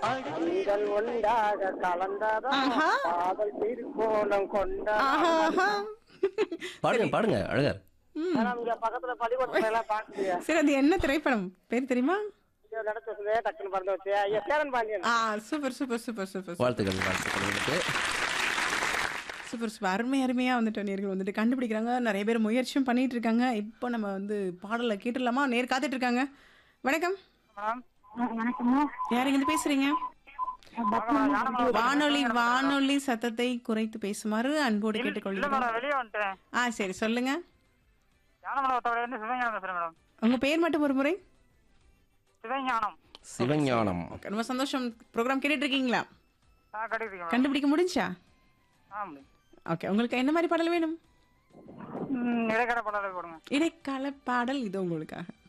நீங்கள் ஒன்றாக கலந்ததா ஆஹா. காதல் திருக்கோணம் கொண்டதா ஆஹா ஆஹா. பாடுங்க பாடுங்க அழகர் மேடம் இங்க பக்கத்துல பள்ளிக்கூடத்துல எல்லாம் பாக்குறியா சரி அது என்ன திரைப்படம் பேர் தெரியுமா நடத்து வசதே டக்குன்னு பறந்து வச்சு ஐயா சேரன் பாண்டியன் ஆ சூப்பர் சூப்பர் சூப்பர் சூப்பர் வாழ்த்துக்கள் வாழ்த்துக்கள் உங்களுக்கு சூப்பர் சூப்பர் அருமை அருமையாக வந்துட்டு நேர்கள் வந்துட்டு கண்டுபிடிக்கிறாங்க நிறைய பேர் முயற்சியும் பண்ணிட்டு இருக்காங்க இப்போ நம்ம வந்து பாடலை கேட்டுடலாமா நேர் காத்துட்டு இருக்காங்க வணக்கம் வணக்கம்மா யார் இருந்து பேசுறீங்க வானொலி வானொலி சத்தத்தை குறைத்து பேசுமாறு அன்போடு கேட்டுக்கொள்கிறோம் வெளியே வந்துட்டேன் ஆ சரி சொல்லுங்க ஞானமலை ஒத்தவடையிலிருந்து சிவஞானம் பேசுறேன் மேடம் உங்க பேர் மட்டும் ஒரு முறை சிவஞானம் சிவஞானம் ஓகே ரொம்ப சந்தோஷம் ப்ரோக்ராம் கேட்டுட்டு இருக்கீங்களா நான் கட்டிருக்கேன் கண்டுபிடிக்க முடிஞ்சா ஆமாம் ஓகே உங்களுக்கு என்ன மாதிரி பாடல் வேணும் இடைக்கடை படம் போடுங்க இடைக்கால பாடல் இது உங்களுக்காக